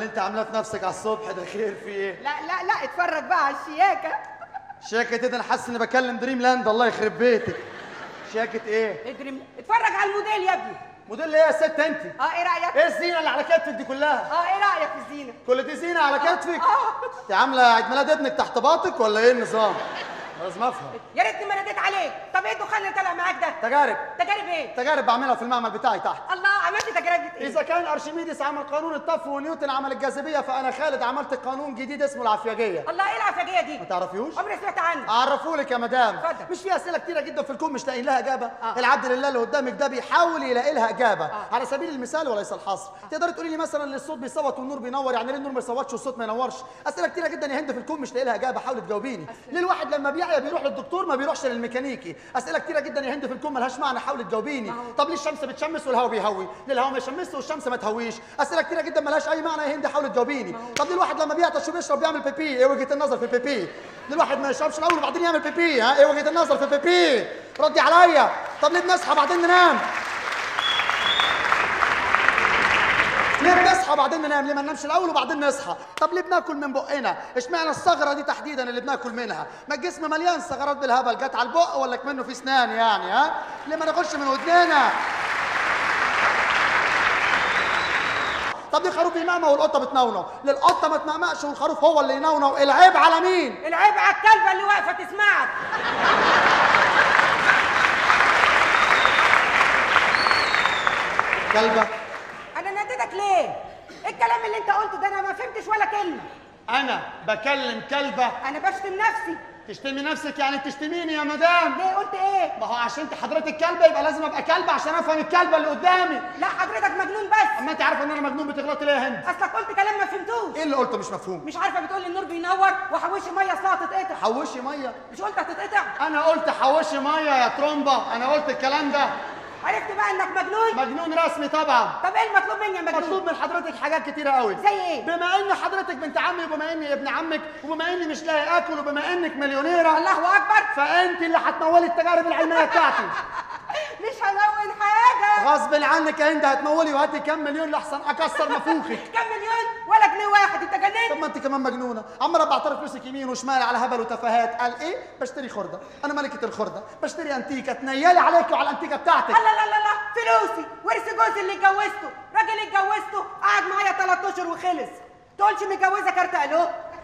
انت عاملاه في نفسك على الصبح ده خير في ايه لا لا لا اتفرج بقى على الشياكه شاكت ايه ده انا حاسس اني بكلم دريم لاند الله يخرب بيتك شاكت ايه ادري اتفرج على الموديل يا ابني موديل ايه يا ست انت اه ايه رايك ايه الزينه اللي على كتفك دي كلها اه ايه رايك في الزينه كل دي زينه على كتفك اه انت عامله عيد ميلاد ابنك تحت باطك ولا ايه النظام لازم افهم يا ريتني ما ناديت عليك طب ايه الدخان اللي طالع معاك ده تجارب تجارب ايه تجارب بعملها في المعمل بتاعي تحت الله عملت تجارب ايه إذا كان أرشميدس عمل قانون الطف ونيوتن عمل الجاذبية فأنا خالد عملت قانون جديد اسمه العفياجية الله ايه العفاجيه دي ما تعرفيوش؟ عمري سمعت عنه أعرفهولك يا مدام اتفضل. مش في أسئلة كتيرة جدا في الكون مش لاقيين لها إجابة آه. العبد لله اللي قدامك ده بيحاول يلاقي لها إجابة آه. على سبيل المثال وليس الحصر تقدري تقولي لي مثلا ليه الصوت بيصوت والنور بينور يعني ليه النور ما يصوتش والصوت ما ينورش أسئلة كتيرة جدا يا هند في الكون مش لاقي لها إجابة حاولي تجاوبيني ليه الواحد لما بيعيا بيروح للدكتور ما بيروحش للميكانيكي أسئلة كتيرة جدا يا هند في الكون ملهاش معنى حاولي تجاوبيني ما هو- طب ليه الشمس بتشمس والهواء بيهوي ليه الهواء ما يشمسش والشمس ما تهويش اسئله كتيره جدا ملهاش اي معنى يا هند حاولي تجاوبيني طب ليه الواحد لما بيعطش وبيشرب بيعمل بيبي ايه وجهه النظر في البيبي ليه الواحد ما يشربش الاول وبعدين يعمل بيبي ها ايه وجهه النظر في البيبي ردي عليا طب ليه بنصحى بعدين ننام ليه بنصحى بعدين ننام ليه ما ننامش الاول وبعدين نصحى طب ليه بناكل من بقنا اشمعنى الثغره دي تحديدا اللي بناكل منها ما الجسم مليان ثغرات بالهبل جت على البق ولا كمنه في اسنان يعني ها ليه ما ناكلش من ودننا طب ليه الخروف بينونو والقطه بتنونو ليه القطه ما تنمقش والخروف هو اللي ينونو العيب على مين العيب على الكلبه اللي واقفه تسمعك كلبه انا ناديتك ليه ايه الكلام اللي انت قلته ده انا ما فهمتش ولا كلمه انا بكلم كلبه انا بشتم نفسي تشتمي نفسك يعني تشتميني يا مدام ليه قلت ايه ما هو عشان انت حضرتك كلبه يبقى لازم ابقى كلبه عشان افهم الكلبه اللي قدامي لا حضرتك مجنون بس اما انت عارفه ان انا مجنون بتغلطي ليه يا هند اصلك قلت كلام ما فهمتوش ايه اللي قلته مش مفهوم مش عارفه بتقول النور بينور وحوشي ميه اصلها هتتقطع حوشي ميه مش قلت هتتقطع انا قلت حوشي ميه يا ترومبا انا قلت الكلام ده عرفت بقى انك مجنون مجنون رسمي طبعا طب ايه المطلوب مني يا مجنون مطلوب من حضرتك حاجات كتيرة قوي زي ايه بما ان حضرتك بنت عمي وبما اني ابن عمك وبما اني مش لاقي اكل وبما انك مليونيره الله اكبر فانت اللي هتمولي التجارب العلميه بتاعتي مش هلون حاجه غصب عنك يا هند هتمولي وهاتي كام مليون لحسن اكسر نافوخك كام مليون ولا جنيه واحد انت طب جننت ما انت كمان مجنونه عماله بعترف فلوسك يمين وشمال على هبل وتفاهات قال ايه بشتري خرده انا ملكه الخرده بشتري انتيكه تنيلي عليك وعلى الانتيكه بتاعتك لا لا لا لا فلوسي ورث جوزي اللي اتجوزته راجل اتجوزته قعد معايا ثلاث اشهر وخلص تقولش متجوزه كارت الو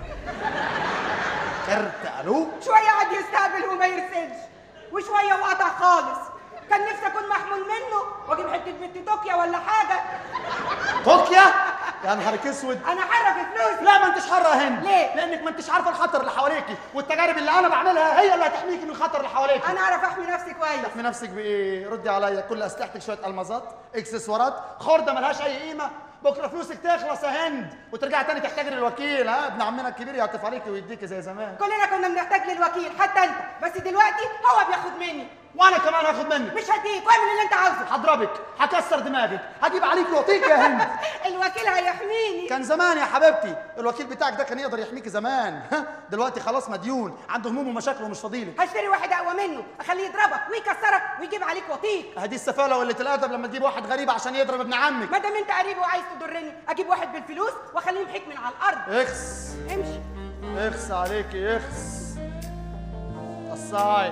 كرت الو شويه قعد يستقبل وما يرسلش وشويه وقطع خالص كان نفسي اكون محمول منه واجيب حته بنت توكيا ولا حاجه طوكيا يا نهارك اسود انا حره في فلوسي لا ما انتش حره يا هند ليه؟ لانك ما انتش عارفه الخطر اللي حواليكي والتجارب اللي انا بعملها هي اللي هتحميكي من الخطر اللي حواليكي انا اعرف احمي نفسي كويس تحمي نفسك بايه ردي عليا كل اسلحتك شويه المظات اكسسوارات خرده ملهاش اي قيمه بكره فلوسك تخلص يا هند وترجعي تاني تحتاجي للوكيل ها ابن عمنا الكبير يعطف عليكي ويديكي زي زمان كلنا كنا بنحتاج للوكيل حتى انت بس دلوقتي هو بياخد مني وانا كمان هاخد منك مش هديك واعمل اللي انت عاوزه هضربك هكسر دماغك هجيب عليك واطيك يا هند الوكيل هيحميني كان زمان يا حبيبتي الوكيل بتاعك ده كان يقدر يحميكي زمان ها دلوقتي خلاص مديون عنده هموم ومشاكل ومش فاضيلك هشتري واحد اقوى منه اخليه يضربك ويكسرك ويجيب عليك وطيك هدي السفاله وقله الادب لما تجيب واحد غريب عشان يضرب ابن عمك ما دام انت قريب وعايز تضرني اجيب واحد بالفلوس واخليه يمحيك من على الارض اخس امشي اخس عليكي اخس تقصعي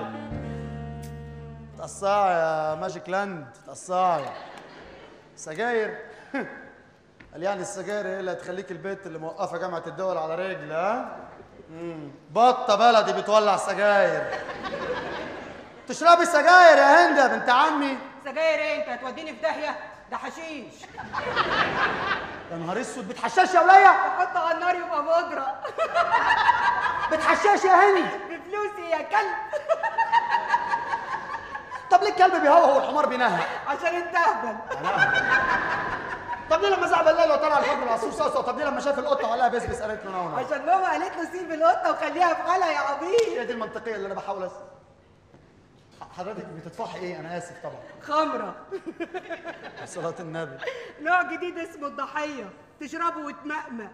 تقصعي يا ماجيك لاند تقصعي سجاير قال يعني السجاير هي اللي هتخليك البيت اللي موقفه جامعه الدول على رجل ها مم. بطه بلدي بتولع سجاير تشربي سجاير يا هند يا بنت عمي سجاير ايه انت هتوديني في داهيه ده حشيش يا نهار اسود بتحشاش يا وليه احطه على النار يبقى بودره بتحشاش يا هند بفلوسي يا كلب طب ليه الكلب بيهوهو والحمار بينهق عشان انت اهبل طب ليه لما زعل بالليل وطلع الفجر العصفور صوصه طب ليه لما شاف القطه وقال لها بس بس قالت له نونو عشان ماما قالت له سيب القطه وخليها في حالها يا عبيط هي دي المنطقيه اللي انا بحاول أس... حضرتك بتتفحي ايه انا اسف طبعا خمره صلاه النبي نوع جديد اسمه الضحيه تشربه وتمأمأ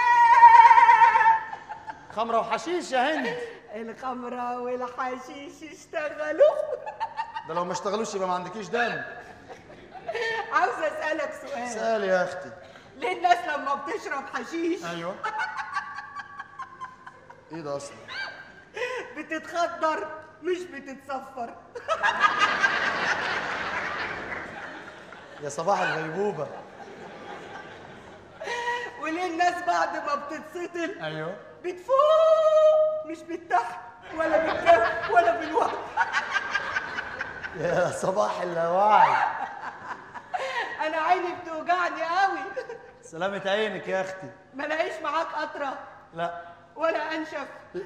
خمره وحشيش يا هند الخمره والحشيش اشتغلوا ده لو ما اشتغلوش يبقى ما عندكيش دم عاوز اسالك سؤال سالي يا اختي ليه الناس لما بتشرب حشيش ايوه ايه ده اصلا بتتخدر مش بتتصفر يا صباح الغيبوبه وليه الناس بعد ما بتتسطل ايوه بتفوق مش بالتحت ولا بالجنب ولا بالوقت يا صباح اللاوعي انا عيني بتوجعني قوي سلامة عينك يا اختي ما لاقيش معاك قطره لا ولا انشف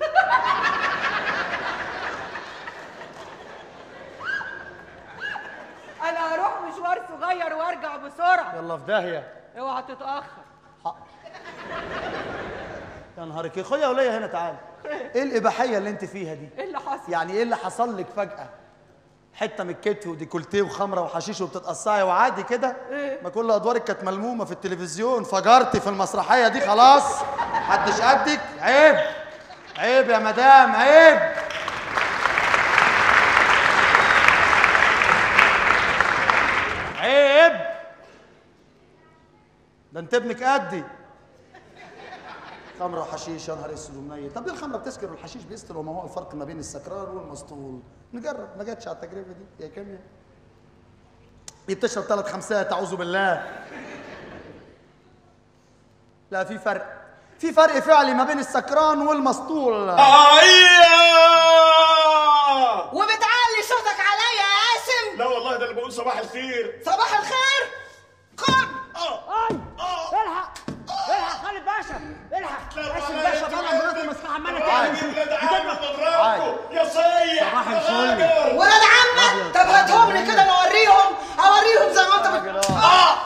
انا هروح مشوار صغير وارجع بسرعه يلا في داهيه اوعى تتاخر يا نهارك يا اخويا وليا هنا تعالى ايه الاباحيه اللي انت فيها دي ايه اللي حصل يعني ايه اللي حصل لك فجاه حته من الكتف وديكولتيه وخمره وحشيش وبتتقصعي وعادي كده إيه؟ ما كل ادوارك كانت ملمومه في التلفزيون فجرتي في المسرحيه دي خلاص محدش قدك عيب عيب يا مدام عيب عيب ده انت ابنك قدي خمره وحشيش يا نهار اسود ومنيل طب ليه الخمره بتسكر والحشيش بيسكر وما هو الفرق ما بين السكران والمسطول نجرب ما جاتش على التجربه دي يا كيمياء دي بتشرب ثلاث خمسات اعوذ بالله لا في فرق في فرق فعلي ما بين السكران والمسطول ايوه وبتعلي صوتك عليا يا قاسم لا والله ده اللي بقول صباح الخير صباح الخير قم اه اي اه الحق الحق خالد باشا الحق لا باسم والله باشا انت طالع بجد. مرات المصلحه عماله تعالى تعمل ولاد عم بتضرب. بضربكم يا صيح صباح يا الفل. غاجر. ولاد عمك طب هاتهم لي كده اوريهم اوريهم زي ما انت بت... راجل اه اه